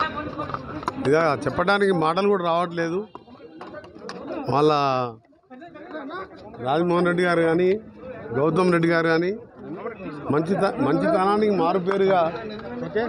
ఇక చెప్పడానికి మాటలు కూడా రావట్లేదు వాళ్ళ రాజమోహన్ రెడ్డి గారు కానీ గౌతమ్ రెడ్డి గారు కానీ మంచి మంచితనానికి మారు పేరుగా ఓకే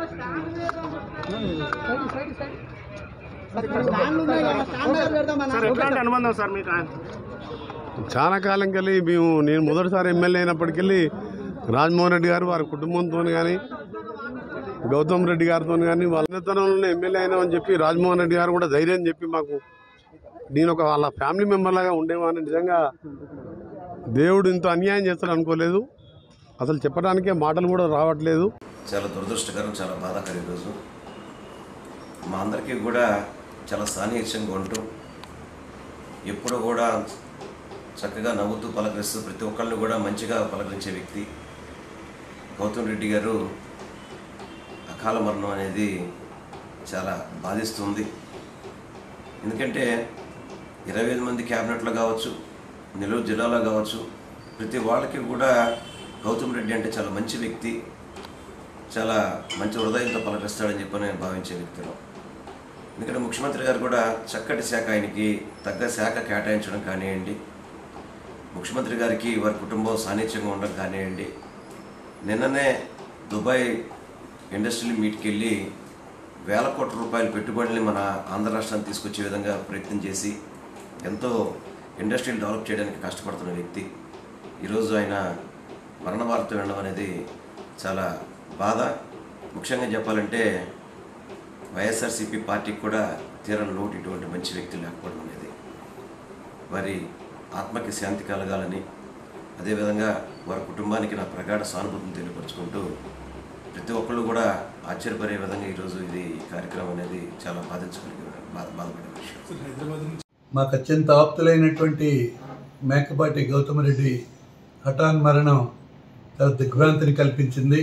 సార్ ఎట్లాంటి అనుబంధం సార్ మీకు ఆయన చాలా కాలం కెళ్ళి మేము నేను మొదటిసారి ఎమ్మెల్యే అయినప్పటికెళ్ళి రాజమోహన్ రెడ్డి గారు వారి కుటుంబంతో కానీ గౌతమ్ రెడ్డి గారితో కానీ వాళ్ళ చిన్నతనంలోనే ఎమ్మెల్యే అయినామని చెప్పి రాజమోహన్ రెడ్డి గారు కూడా ధైర్యం చెప్పి మాకు నేను ఒక వాళ్ళ ఫ్యామిలీ మెంబర్ లాగా ఉండేవాడిని నిజంగా దేవుడు ఇంత అన్యాయం చేస్తాడు అనుకోలేదు అసలు చెప్పడానికే మాటలు కూడా రావట్లేదు చాలా దురదృష్టకరం చాలా బాధాకరం ఈరోజు మా అందరికీ కూడా చాలా సాన్నిహిత్యంగా ఉంటూ ఎప్పుడు కూడా చక్కగా నవ్వుతూ పలకరిస్తూ ప్రతి ఒక్కళ్ళని కూడా మంచిగా పలకరించే వ్యక్తి గౌతమ్ రెడ్డి గారు అకాల మరణం అనేది చాలా బాధిస్తుంది ఎందుకంటే ఇరవై ఐదు మంది క్యాబినెట్లో కావచ్చు నెల్లూరు జిల్లాలో కావచ్చు ప్రతి వాళ్ళకి కూడా గౌతమ్ రెడ్డి అంటే చాలా మంచి వ్యక్తి చాలా మంచి హృదయంతో పలకరిస్తాడని చెప్పి నేను భావించే వ్యక్తులు ఎందుకంటే ముఖ్యమంత్రి గారు కూడా చక్కటి శాఖ ఆయనకి తగ్గ శాఖ కేటాయించడం కానివ్వండి ముఖ్యమంత్రి గారికి వారి కుటుంబం సాన్నిధ్యంగా ఉండడం కానివ్వండి నిన్ననే దుబాయ్ ఇండస్ట్రియల్ మీట్కి వెళ్ళి వేల కోట్ల రూపాయల పెట్టుబడుల్ని మన ఆంధ్ర రాష్ట్రానికి తీసుకొచ్చే విధంగా ప్రయత్నం చేసి ఎంతో ఇండస్ట్రీని డెవలప్ చేయడానికి కష్టపడుతున్న వ్యక్తి ఈరోజు ఆయన మరణ వార్త వినడం అనేది చాలా బాధ ముఖ్యంగా చెప్పాలంటే వైఎస్ఆర్సీపీ పార్టీకి కూడా తీరని లోటు ఇటువంటి మంచి వ్యక్తి లేకపోవడం అనేది వారి ఆత్మకి శాంతి కలగాలని అదేవిధంగా వారి కుటుంబానికి నా ప్రగాఢ సానుభూతిని తెలియపరుచుకుంటూ ప్రతి ఒక్కళ్ళు కూడా ఆశ్చర్యపడే విధంగా ఈరోజు ఇది ఈ కార్యక్రమం అనేది చాలా బాధించగలిగే బాధ బాధపడే విషయం మాకు అత్యంత ఆప్తులైనటువంటి మేకపాటి గౌతమరెడ్డి హఠాన్ మరణం చాలా దిగ్భ్రాంతిని కల్పించింది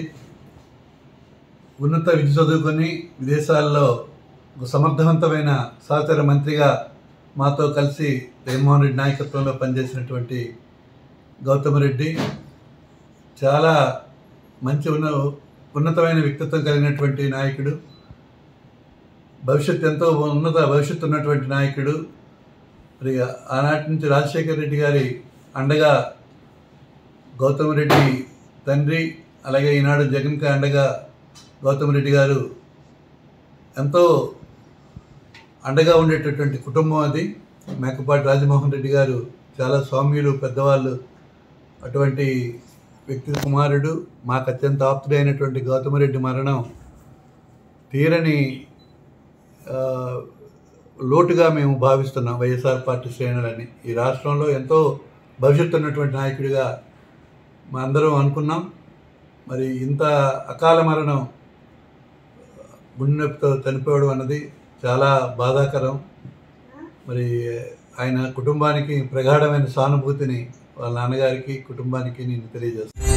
ఉన్నత విద్య చదువుకొని విదేశాల్లో ఒక సమర్థవంతమైన సహచర మంత్రిగా మాతో కలిసి జగన్మోహన్ రెడ్డి నాయకత్వంలో పనిచేసినటువంటి గౌతమరెడ్డి చాలా మంచి ఉన్న ఉన్నతమైన వ్యక్తిత్వం కలిగినటువంటి నాయకుడు భవిష్యత్తు ఎంతో ఉన్నత భవిష్యత్తు ఉన్నటువంటి నాయకుడు మరి ఆనాటి నుంచి రాజశేఖర రెడ్డి గారి అండగా గౌతమ్ రెడ్డి తండ్రి అలాగే ఈనాడు జగన్కి అండగా గౌతమ్ రెడ్డి గారు ఎంతో అండగా ఉండేటటువంటి కుటుంబం అది మేకపాటి రాజమోహన్ రెడ్డి గారు చాలా స్వామ్యులు పెద్దవాళ్ళు అటువంటి వ్యక్తి కుమారుడు మాకు అత్యంత ఆప్తుడైనటువంటి గౌతమరెడ్డి మరణం తీరని ఆ, లోటుగా మేము భావిస్తున్నాం వైఎస్ఆర్ పార్టీ శ్రేణులని ఈ రాష్ట్రంలో ఎంతో భవిష్యత్తు ఉన్నటువంటి నాయకుడిగా మా అందరం అనుకున్నాం మరి ఇంత అకాల మరణం గుండె నొప్పితో చనిపోవడం అన్నది చాలా బాధాకరం మరి ఆయన కుటుంబానికి ప్రగాఢమైన సానుభూతిని వాళ్ళ నాన్నగారికి కుటుంబానికి నేను తెలియజేస్తాను